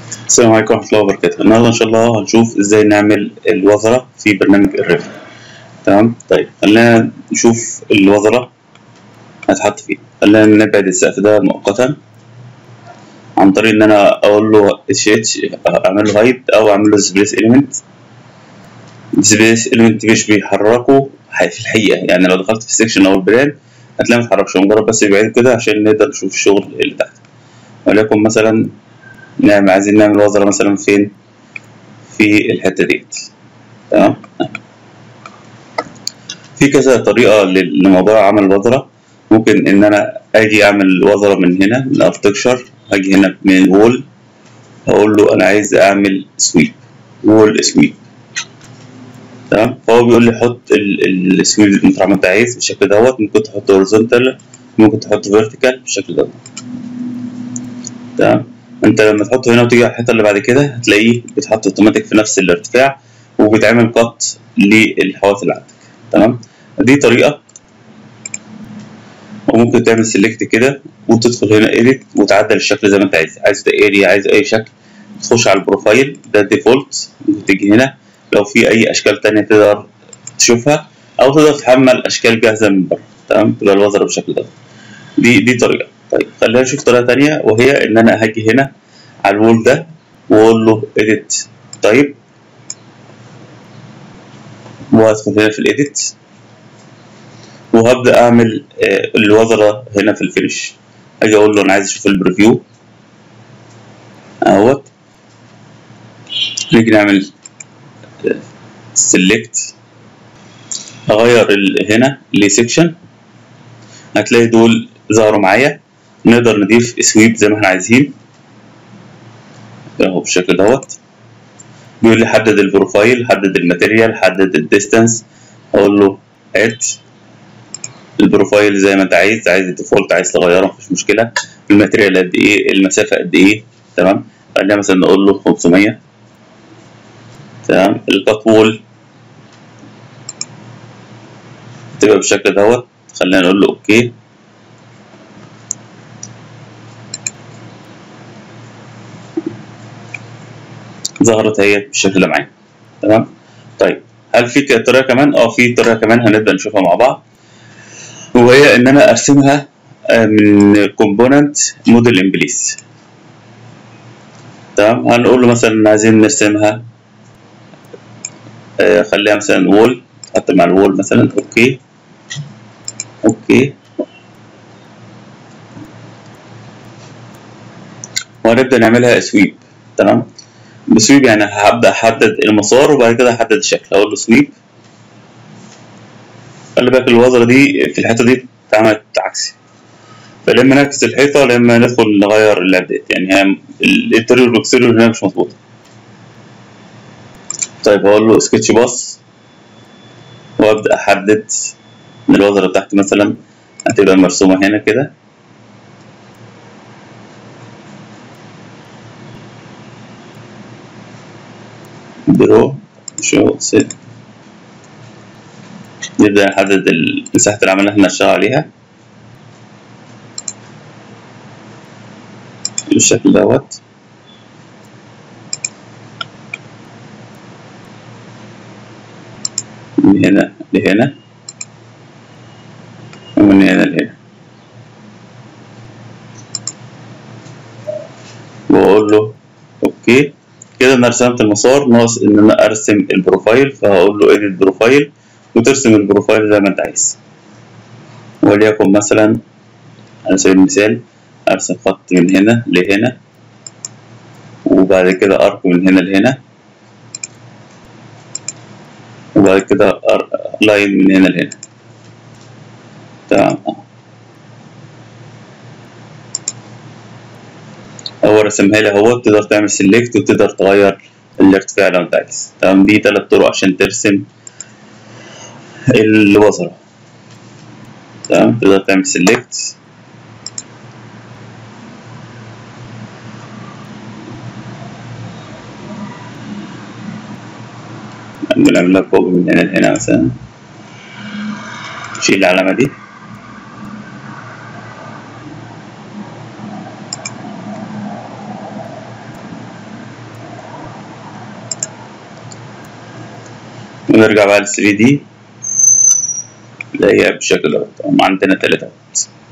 السلام عليكم ورحمة الله وبركاته النهاردة إن شاء الله هنشوف إزاي نعمل الوزرة في برنامج الريف تمام طيب خلينا نشوف الوزرة هتحط فين خلينا نبعد السقف ده مؤقتا عن طريق إن أنا أقول له اتش اتش أعمل له هايد أو أعمل له سبيس إليمنت سبيس إليمنت مش بيحركه في الحقيقة يعني لو دخلت في السكشن أو البلان هتلاقيه متحركش مجرد بس يبعد كده عشان نقدر نشوف الشغل اللي تحت وليكن مثلا نعمل عايزين نعمل وزرة مثلا فين في الحتة ديت تمام في كذا طريقة لموضوع عمل الوزرة ممكن إن أنا أجي أعمل وزرة من هنا من الأرتكشر أجي هنا من وول أقول له أنا عايز أعمل سويب وول سويب تمام فهو بيقول لي حط السويب المطرح ما أنت عايز بالشكل دوت ممكن تحط هوريزونتال ممكن تحط فيرتيكال بالشكل دوت تمام انت لما تحطه هنا وتيجي على الحته اللي بعد كده هتلاقيه بيتحط اوتوماتيك في نفس الارتفاع وبيتعمل قط للحواف اللي عندك تمام دي طريقه وممكن تعمل سيلكت كده وتدخل هنا ايديت وتعدل الشكل زي ما انت عايز عايز دائري عايز اي شكل تخش على البروفايل ده الديفولت ممكن تيجي هنا لو في اي اشكال تانية تقدر تشوفها او تقدر تحمل اشكال جاهزه من بره تمام تبقى الوزره بالشكل ده دي دي طريقه طيب خلينا نشوف طريقة تانية وهي إن أنا هاجي هنا على الوول ده وأقول له edit طيب وهدخل هنا في الإيديت وهبدأ أعمل الوزرة هنا في الفينش أجي أقول له أنا عايز أشوف البريفيو أهوت نيجي نعمل select أغير هنا لسكشن هتلاقي دول ظهروا معايا نقدر نضيف سويب زي ما احنا عايزين اهو بالشكل دوت بيقول لي حدد البروفايل حدد الماتيريال حدد الديستانس اقول له اد البروفايل زي ما انت عايز عايز الديفولت عايز تغيره مفيش مشكله الماتيريال قد ايه المسافه قد ايه تمام خلينا مثلا نقول له 500 تمام الكات وول تبقى بالشكل دوت خلينا نقول له اوكي ظهرت هي بالشكل ده معايا تمام طيب هل في طريقه كمان اه في طريقه كمان هنبدا نشوفها مع بعض وهي ان انا ارسمها من كومبوننت موديل امبليس تمام هنقول له مثلا عايزين نرسمها آه خليها مثلا وول حتى مع الوول مثلا اوكي اوكي وهنبدا نعملها سويب تمام بسويب يعني هبدا احدد المسار وبعد كده احدد الشكل اقول له سويب خلي بالك الوزره دي في الحته دي اتعملت عكسي فلا اما نعكس الحيطه لا اما ندخل نغير اللعبات يعني هي الانتريور والاكستيريور هنا مش مظبوطه طيب اقول له سكتش باص وابدا احدد ان الوزره بتاعتي مثلا هتبقى مرسومه هنا كده درو شو ست نبدأ نحدد مساحة العمل اللي احنا هنشتغل عليها بالشكل دوت من هنا لهنا ومن هنا لهنا وأقول له أوكي كده انا رسمت المسار ناقص ان انا ارسم البروفايل فهقول له edit بروفايل وترسم البروفايل زي ما انت عايز وليكن مثلا على سبيل المثال ارسم خط من هنا لهنا وبعد كده ارك من هنا لهنا وبعد كده لاين من هنا لهنا تمام هو رسمها لي اهو تقدر تعمل سيلكت وتقدر تغير الارتفاع لو انت عايز تمام دي تلات طرق عشان ترسم الوزرة تمام تقدر تعمل سيلكت بنعمل لها كوبي من هنا لهنا مثلا نشيل العلامة دي ونرجع بقى لل 3 دي اللي هي بالشكل دوت عندنا تلاتة